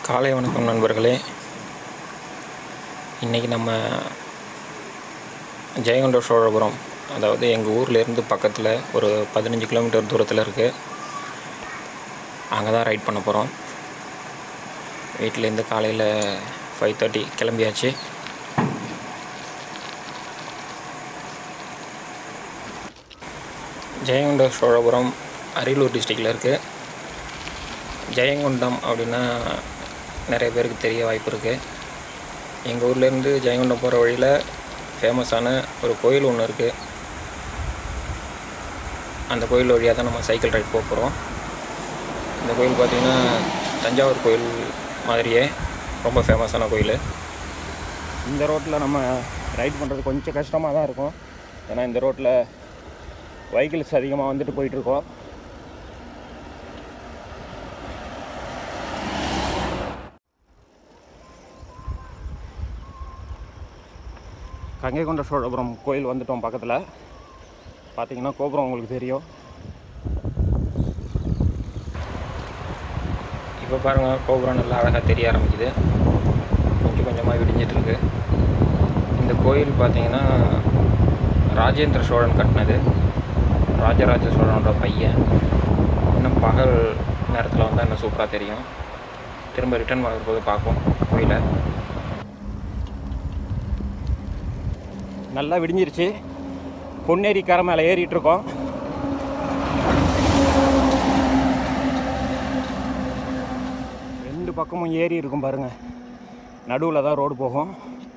காலை வணக்கம் நண்பர்களே இன்றைக்கி நம்ம ஜெயங்கொண்ட சோழபுரம் அதாவது எங்கள் ஊர்லேருந்து பக்கத்தில் ஒரு பதினஞ்சு கிலோமீட்டர் தூரத்தில் இருக்குது அங்கே தான் ரைட் பண்ண போகிறோம் வீட்டிலேருந்து காலையில் ஃபைவ் தேர்ட்டி கிளம்பியாச்சு ஜெயங்கொண்ட சோழபுரம் அரியலூர் டிஸ்ட்ரிக்டில் இருக்குது ஜெயங்கொண்டம் அப்படின்னா நிறைய பேருக்கு தெரிய வாய்ப்பு இருக்குது எங்கள் ஊர்லேருந்து ஜெயங்கொண்டம் போகிற வழியில் ஃபேமஸான ஒரு கோயில் ஒன்று இருக்குது அந்த கோயில் வழியாக தான் நம்ம சைக்கிள் ரைட் போக போகிறோம் இந்த கோயில் பார்த்திங்கன்னா தஞ்சாவூர் கோயில் மாதிரியே ரொம்ப ஃபேமஸான கோயில் இந்த ரோட்டில் நம்ம ரைட் பண்ணுறது கொஞ்சம் கஷ்டமாக தான் இருக்கும் ஏன்னா இந்த ரோட்டில் வெஹிக்கிள்ஸ் அதிகமாக வந்துட்டு போயிட்டுருக்கோம் கங்கை கொண்ட சோழபுரம் கோயில் வந்துட்டோம் பக்கத்தில் பார்த்தீங்கன்னா கோபுரம் உங்களுக்கு தெரியும் இப்போ பாருங்கள் கோபுரம் நல்லா அழகாக தெரிய ஆரம்பிக்குது கொஞ்சம் கொஞ்சமாக விடிஞ்சிட்டு இருக்கு இந்த கோயில் பார்த்தீங்கன்னா ராஜேந்திர சோழன் கட்டினது ராஜராஜ சோழனோட பையன் இன்னும் பகல் நேரத்தில் வந்தால் இன்னும் சூப்பராக தெரியும் திரும்ப ரிட்டர்ன் வரும்போது பார்ப்போம் கோயிலை நல்லா விடிஞ்சிருச்சு பொன்னேரி கரை மேலே ஏறிட்டு இருக்கோம் ரெண்டு பக்கமும் ஏரி இருக்கும் பாருங்க நடுவில் தான் ரோடு போகும்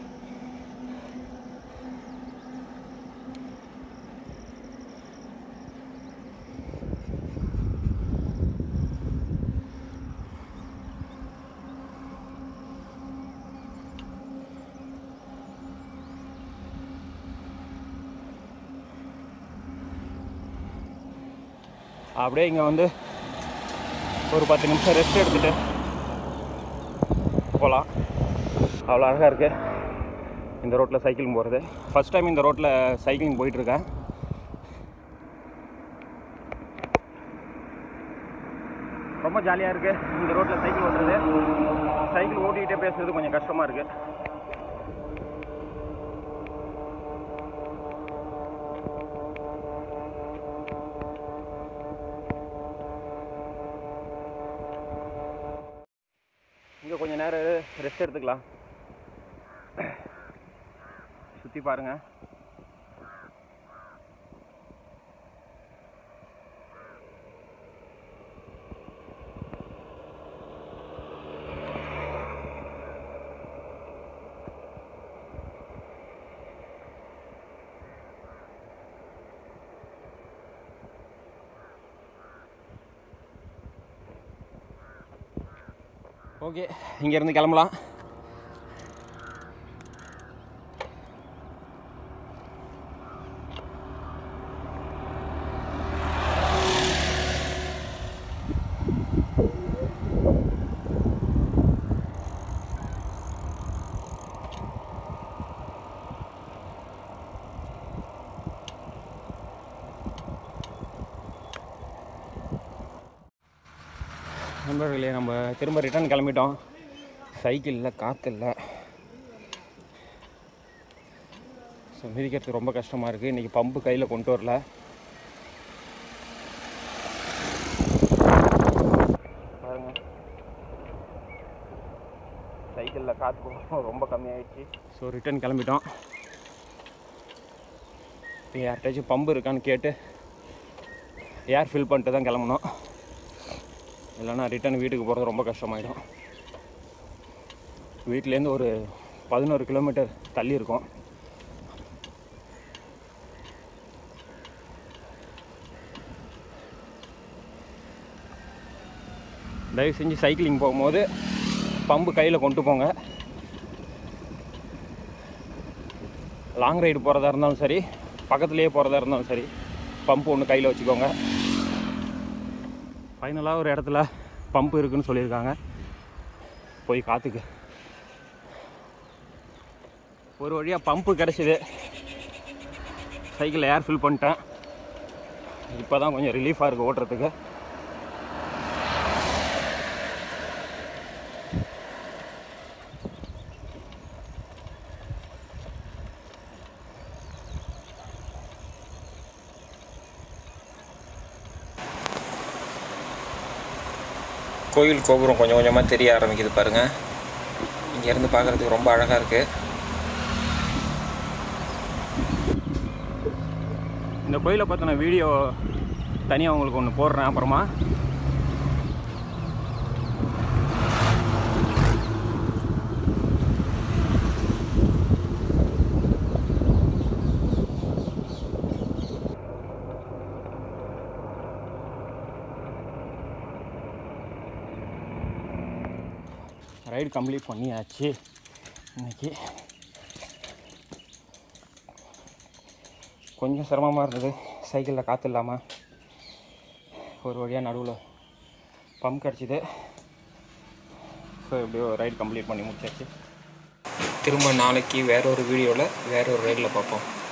அப்படியே இங்கே வந்து ஒரு பத்து நிமிஷம் ரெஸ்ட் எடுத்துகிட்டு போகலாம் அவ்வளோ அழகாக இருக்குது இந்த ரோட்டில் சைக்கிளிங் போகிறது ஃபஸ்ட் டைம் இந்த ரோட்டில் சைக்கிளிங் போயிட்டுருக்கேன் ரொம்ப ஜாலியாக இருக்குது இந்த ரோட்டில் சைக்கிள் ஓட்டுறது சைக்கிள் ஓட்டிக்கிட்டே பேசுறது கொஞ்சம் கஷ்டமாக இருக்குது இங்கே கொஞ்சம் நேரம் ரெஸ்ட் எடுத்துக்கலாம் சுற்றி பாருங்க ஓகே இங்கேருந்து கிளம்பலாம் நண்பர்களே நம்ம திரும்ப ரிட்டர்ன் கிளம்பிட்டோம் சைக்கிள் இல்லை காற்று இல்லை ஸோ மிதிக்கிறது ரொம்ப கஷ்டமாக இருக்குது இன்றைக்கி பம்பு கையில் கொண்டு வரல பாருங்க சைக்கிளில் காற்று ரொம்ப கம்மியாயிடுச்சு ஸோ ரிட்டர்ன் கிளம்பிட்டோம் இப்போ யார்கிட்டயாச்சும் பம்பு இருக்கான்னு கேட்டு ஏர் ஃபில் பண்ணிட்டு தான் கிளம்பணும் இல்லைன்னா ரிட்டர்ன் வீட்டுக்கு போகிறது ரொம்ப கஷ்டமாயிடும் வீட்டிலேருந்து ஒரு பதினோரு கிலோமீட்டர் தள்ளி இருக்கோம் தயவு செஞ்சு சைக்கிளிங் போகும்போது பம்பு கையில் கொண்டு போங்க லாங் ரைடு போகிறதா இருந்தாலும் சரி பக்கத்துலேயே போகிறதா இருந்தாலும் சரி பம்பு ஒன்று கையில் வச்சுக்கோங்க ஃபைனலாக ஒரு இடத்துல பம்பு இருக்குன்னு சொல்லியிருக்காங்க போய் காத்துக்கு ஒரு வழியாக பம்பு கிடச்சிது சைக்கிளில் ஏர் ஃபில் பண்ணிட்டேன் இப்போ தான் கொஞ்சம் ரிலீஃபாக இருக்குது ஓட்டுறதுக்கு கோயில் கோபுரம் கொஞ்சம் கொஞ்சமாக தெரிய ஆரம்பிக்குது பாருங்கள் இங்கேருந்து பார்க்குறதுக்கு ரொம்ப அழகாக இருக்குது இந்த கோயிலை பற்றின வீடியோ தனியாக உங்களுக்கு ஒன்று போடுறேன் அப்புறமா ரைடு கம்ப்ளீட் பண்ணியாச்சு இன்னைக்கு கொஞ்சம் சிரமமாக இருந்தது சைக்கிளில் காற்று இல்லாமல் ஒரு வழியாக நடுவில் பம்ப் கிடச்சிது ஸோ எப்படியோ ரைடு கம்ப்ளீட் பண்ணி முடிச்சாச்சு திரும்ப நாளைக்கு வேற ஒரு வீடியோவில் வேற ஒரு ரைடில் பார்ப்போம்